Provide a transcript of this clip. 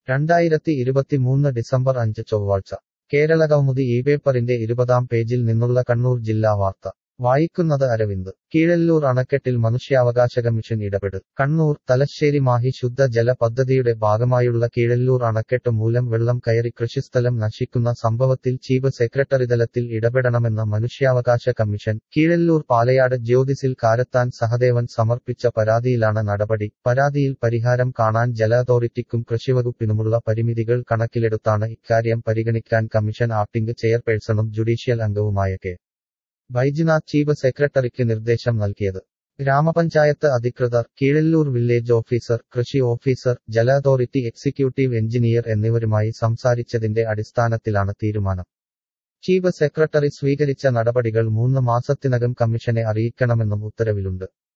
രണ്ടായിരത്തി ഇരുപത്തിമൂന്ന് ഡിസംബർ അഞ്ച് ചൊവ്വാഴ്ച കേരള കൗമുദി ഈ പേപ്പറിന്റെ ഇരുപതാം പേജിൽ നിന്നുള്ള കണ്ണൂർ ജില്ലാ വാർത്ത വായിക്കുന്നത് അരവിന്ദ് കീഴല്ലൂർ അണക്കെട്ടിൽ മനുഷ്യാവകാശ കമ്മീഷൻ ഇടപെടൽ കണ്ണൂർ തലശ്ശേരി മാഹി ശുദ്ധ ജല പദ്ധതിയുടെ ഭാഗമായുള്ള കീഴല്ലൂർ അണക്കെട്ട് മൂലം വെള്ളം കയറി കൃഷിസ്ഥലം നശിക്കുന്ന സംഭവത്തിൽ ചീഫ് സെക്രട്ടറി തലത്തിൽ ഇടപെടണമെന്ന മനുഷ്യാവകാശ കമ്മീഷൻ കീഴല്ലൂർ പാലയാട് ജ്യോതിസിൽ കാരത്താൻ സഹദേവൻ സമർപ്പിച്ച പരാതിയിലാണ് നടപടി പരാതിയിൽ പരിഹാരം കാണാൻ ജല അതോറിറ്റിക്കും കൃഷിവകുപ്പിനുമുള്ള പരിമിതികൾ കണക്കിലെടുത്താണ് ഇക്കാര്യം പരിഗണിക്കാൻ കമ്മീഷൻ ആക്ടിംഗ് ചെയർപേഴ്സണും ജുഡീഷ്യൽ അംഗവുമായ കെ ബൈജിനാഥ് ചീഫ് സെക്രട്ടറിക്ക് നിർദ്ദേശം നൽകിയത് ഗ്രാമപഞ്ചായത്ത് അധികൃതർ കീഴല്ലൂർ വില്ലേജ് ഓഫീസർ കൃഷി ഓഫീസർ ജല അതോറിറ്റി എക്സിക്യൂട്ടീവ് എഞ്ചിനീയർ എന്നിവരുമായി സംസാരിച്ചതിന്റെ അടിസ്ഥാനത്തിലാണ് തീരുമാനം ചീഫ് സെക്രട്ടറി സ്വീകരിച്ച നടപടികൾ മൂന്ന് മാസത്തിനകം കമ്മീഷനെ അറിയിക്കണമെന്നും ഉത്തരവിലുണ്ട്